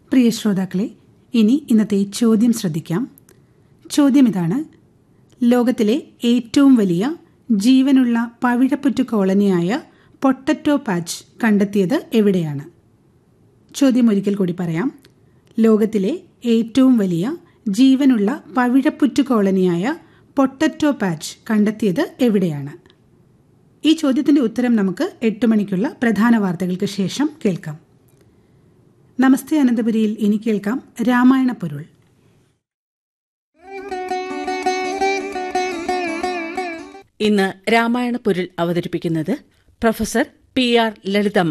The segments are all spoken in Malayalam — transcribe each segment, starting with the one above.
പ്രിയ ശ്രോതാക്കളെ ഇനി ഇന്നത്തെ ചോദ്യം ശ്രദ്ധിക്കാം ചോദ്യം ഇതാണ് ലോകത്തിലെ ഏറ്റവും വലിയ ജീവനുള്ള പവിഴപ്പുറ്റു കോളനിയായ പൊട്ടറ്റോ പാച്ച് കണ്ടെത്തിയത് എവിടെയാണ് ചോദ്യം ഒരിക്കൽ കൂടി പറയാം ലോകത്തിലെ ഏറ്റവും വലിയ ജീവനുള്ള പവിഴപ്പുറ്റു കോളനിയായ പൊട്ടറ്റോ പാച്ച് കണ്ടെത്തിയത് എവിടെയാണ് ഈ ചോദ്യത്തിന്റെ ഉത്തരം നമുക്ക് എട്ട് മണിക്കുള്ള പ്രധാന വാർത്തകൾക്ക് ശേഷം കേൾക്കാം നമസ്തേ അനന്തപുരിയിൽ ഇനി കേൾക്കാം രാമായണ പൊരുൾ ഇന്ന് രാമായണ പൊരുൾ അവതരിപ്പിക്കുന്നത് പ്രൊഫസർ പി ആർ ലളിതമ്മ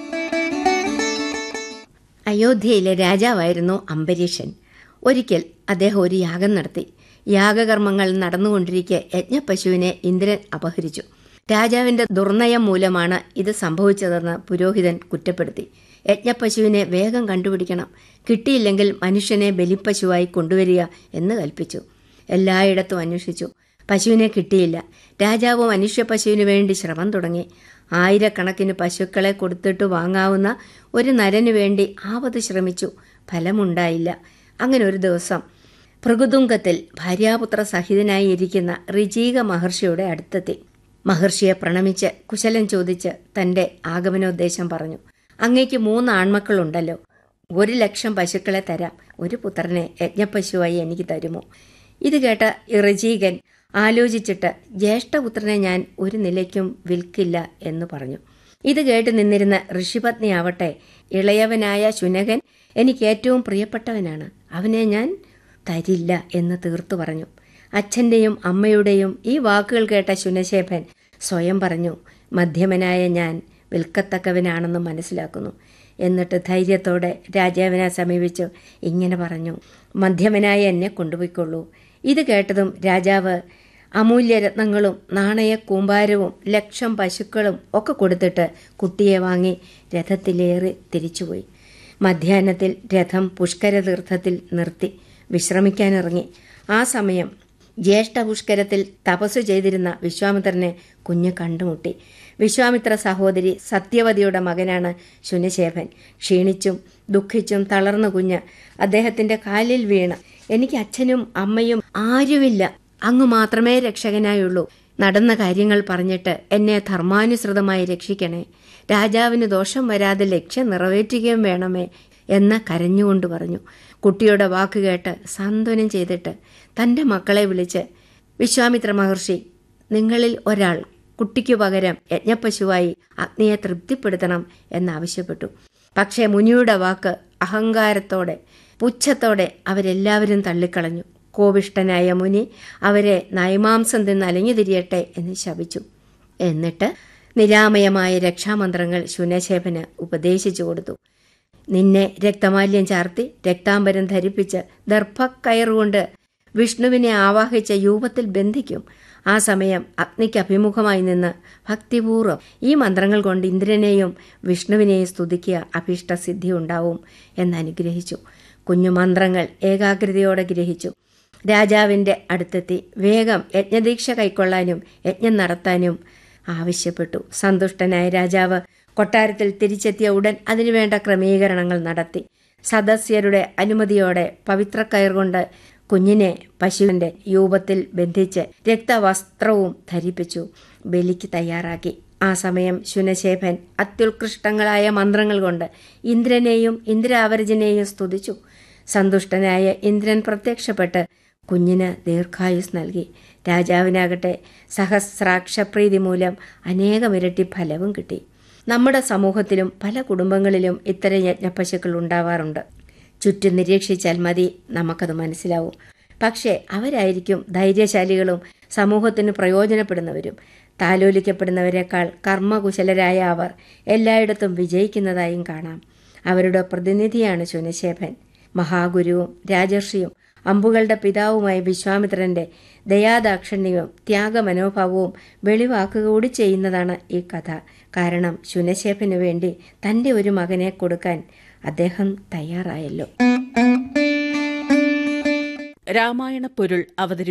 അയോധ്യയിലെ രാജാവായിരുന്നു അംബരീഷൻ ഒരിക്കൽ അദ്ദേഹം ഒരു യാഗം നടത്തി യാഗകർമ്മങ്ങൾ നടന്നുകൊണ്ടിരിക്കെ യജ്ഞപശുവിനെ ഇന്ദ്രൻ അപഹരിച്ചു രാജാവിന്റെ ദുർനയം മൂലമാണ് ഇത് സംഭവിച്ചതെന്ന് പുരോഹിതൻ കുറ്റപ്പെടുത്തി യജ്ഞപശുവിനെ വേഗം കണ്ടുപിടിക്കണം കിട്ടിയില്ലെങ്കിൽ മനുഷ്യനെ ബലിപ്പശുവായി കൊണ്ടുവരിക എന്ന് കൽപ്പിച്ചു എല്ലായിടത്തും അന്വേഷിച്ചു പശുവിനെ കിട്ടിയില്ല രാജാവ് മനുഷ്യ പശുവിനു വേണ്ടി ശ്രമം തുടങ്ങി ആയിരക്കണക്കിന് പശുക്കളെ കൊടുത്തിട്ട് വാങ്ങാവുന്ന ഒരു നരനു വേണ്ടി ആവത് ശ്രമിച്ചു ഫലമുണ്ടായില്ല അങ്ങനെ ഒരു ദിവസം ഭൃഗുതുങ്കത്തിൽ ഭാര്യാപുത്ര സഹിതനായി ഇരിക്കുന്ന ഋചീക മഹർഷിയുടെ അടുത്തെത്തി മഹർഷിയെ പ്രണമിച്ച് കുശലം ചോദിച്ച് തന്റെ ആഗമനോദ്ദേശം പറഞ്ഞു അങ്ങേക്ക് മൂന്ന് ആൺമക്കളുണ്ടല്ലോ ഒരു ലക്ഷം പശുക്കളെ തരാം ഒരു പുത്രനെ യജ്ഞപശുവായി എനിക്ക് തരുമോ ഇത് കേട്ട ഋചീകൻ ആലോചിച്ചിട്ട് ജ്യേഷ്ഠപുത്രനെ ഞാൻ ഒരു നിലയ്ക്കും വിൽക്കില്ല എന്ന് പറഞ്ഞു ഇത് കേട്ട് നിന്നിരുന്ന ഋഷിപത്നിയാവട്ടെ ഇളയവനായ ശുനകൻ എനിക്ക് ഏറ്റവും പ്രിയപ്പെട്ടവനാണ് അവനെ ഞാൻ തരില്ല എന്ന് തീർത്തു പറഞ്ഞു അച്ഛന്റെയും അമ്മയുടെയും ഈ വാക്കുകൾ കേട്ട ശുനശേഖൻ സ്വയം പറഞ്ഞു മധ്യമനായ ഞാൻ വിൽക്കത്തക്കവനാണെന്ന് മനസ്സിലാക്കുന്നു എന്നിട്ട് ധൈര്യത്തോടെ രാജാവിനെ സമീപിച്ചു ഇങ്ങനെ പറഞ്ഞു മധ്യമനായ എന്നെ കൊണ്ടുപോയിക്കൊള്ളൂ ഇത് കേട്ടതും രാജാവ് അമൂല്യരത്നങ്ങളും നാണയ കൂമ്പാരവും ലക്ഷം പശുക്കളും ഒക്കെ കൊടുത്തിട്ട് കുട്ടിയെ വാങ്ങി രഥത്തിലേറി തിരിച്ചുപോയി മധ്യാഹ്നത്തിൽ രഥം പുഷ്കരതീർത്ഥത്തിൽ നിർത്തി വിശ്രമിക്കാനിറങ്ങി ആ സമയം ജ്യേഷ്ഠ പുഷ്കരത്തിൽ തപസ് ചെയ്തിരുന്ന വിശ്വാമിത്രനെ കുഞ്ഞ് കണ്ടുമുട്ടി വിശ്വാമിത്ര സഹോദരി സത്യവതിയുടെ മകനാണ് ശുനശേഖൻ ക്ഷീണിച്ചും ദുഃഖിച്ചും തളർന്ന കുഞ്ഞ് അദ്ദേഹത്തിന്റെ കാലിൽ വീണ് എനിക്ക് അച്ഛനും അമ്മയും ആരുമില്ല അങ്ങ് മാത്രമേ രക്ഷകനായുള്ളൂ നടന്ന കാര്യങ്ങൾ പറഞ്ഞിട്ട് എന്നെ ധർമാനുസൃതമായി രക്ഷിക്കണേ രാജാവിന് ദോഷം വരാതെ ലക്ഷ്യം നിറവേറ്റുകയും വേണമേ എന്ന് കരഞ്ഞുകൊണ്ട് പറഞ്ഞു കുട്ടിയുടെ വാക്ക് കേട്ട് സാന്ത്വനം ചെയ്തിട്ട് തന്റെ മക്കളെ വിളിച്ച് വിശ്വാമിത്ര മഹർഷി നിങ്ങളിൽ ഒരാൾ കുട്ടിക്കു പകരം യജ്ഞപശുവായി അഗ്നിയെ തൃപ്തിപ്പെടുത്തണം എന്നാവശ്യപ്പെട്ടു പക്ഷേ മുനിയുടെ വാക്ക് അഹങ്കാരത്തോടെ പുച്ഛത്തോടെ അവരെല്ലാവരും തള്ളിക്കളഞ്ഞു കോപിഷ്ടനായ മുനി അവരെ നൈമാംസം തിന്ന് അലഞ്ഞു തിരിയട്ടെ എന്ന് ശപിച്ചു എന്നിട്ട് നിരാമയമായ രക്ഷാമന്ത്രങ്ങൾ ശുനശേഖന് ഉപദേശിച്ചു കൊടുത്തു നിന്നെ രക്തമാല്യം ചാർത്തി രക്താംബരം ധരിപ്പിച്ച് ദർഭക്കയറുകൊണ്ട് വിഷ്ണുവിനെ ആവാഹിച്ച രൂപത്തിൽ ബന്ധിക്കും ആ സമയം അഗ്നിക്ക് അഭിമുഖമായി നിന്ന് ഭക്തിപൂർവ്വം ഈ മന്ത്രങ്ങൾ കൊണ്ട് ഇന്ദ്രനെയും വിഷ്ണുവിനെയും സ്തുതിക്കുക അഭീഷ്ടസിദ്ധി ഉണ്ടാവും എന്നനുഗ്രഹിച്ചു കുഞ്ഞു മന്ത്രങ്ങൾ ഏകാഗ്രതയോടെ ഗ്രഹിച്ചു രാജാവിന്റെ അടുത്തെത്തി വേഗം യജ്ഞദീക്ഷ കൈക്കൊള്ളാനും യജ്ഞം നടത്താനും ആവശ്യപ്പെട്ടു സന്തുഷ്ടനായ രാജാവ് കൊട്ടാരത്തിൽ തിരിച്ചെത്തിയ ഉടൻ അതിനുവേണ്ട ക്രമീകരണങ്ങൾ നടത്തി സദസ്യരുടെ അനുമതിയോടെ പവിത്രക്കയർ കൊണ്ട് കുഞ്ഞിനെ പശുവിന്റെ രൂപത്തിൽ ബന്ധിച്ച് രക്തവസ്ത്രവും ധരിപ്പിച്ചു ബലിക്ക് തയ്യാറാക്കി ആ സമയം ശുനശേഖൻ അത്യുത്കൃഷ്ടങ്ങളായ മന്ത്രങ്ങൾ കൊണ്ട് ഇന്ദ്രനെയും ഇന്ദ്രാവരജനെയും സ്തുതിച്ചു സന്തുഷ്ടനായ ഇന്ദ്രൻ പ്രത്യക്ഷപ്പെട്ട് കുഞ്ഞിന് ദീർഘായുസ് നൽകി രാജാവിനാകട്ടെ സഹസ്രാക്ഷപ്രീതി മൂലം അനേകമിരട്ടി ഫലവും കിട്ടി നമ്മുടെ സമൂഹത്തിലും പല കുടുംബങ്ങളിലും ഇത്തരം യജ്ഞപശുക്കൾ ഉണ്ടാവാറുണ്ട് ചുറ്റും നിരീക്ഷിച്ചാൽ മതി നമുക്കത് മനസ്സിലാവും പക്ഷേ അവരായിരിക്കും ധൈര്യശാലികളും സമൂഹത്തിന് പ്രയോജനപ്പെടുന്നവരും താലോലിക്കപ്പെടുന്നവരെക്കാൾ കർമ്മകുശലരായ അവർ എല്ലായിടത്തും വിജയിക്കുന്നതായും കാണാം അവരുടെ പ്രതിനിധിയാണ് ശുനശേഖൻ മഹാഗുരുവും രാജർഷിയും അമ്പുകളുടെ പിതാവുമായ വിശ്വാമിത്രന്റെ ദയാദാക്ഷിണ്യവും ത്യാഗമനോഭാവവും വെളിവാക്കുക കൂടി ചെയ്യുന്നതാണ് ഈ കഥ കാരണം ശുനശേഖനു വേണ്ടി തന്റെ ഒരു മകനെ കൊടുക്കാൻ അദ്ദേഹം തയ്യാറായല്ലോ രാമായണ പൊരുൾ അവതരിപ്പിക്കുന്നത്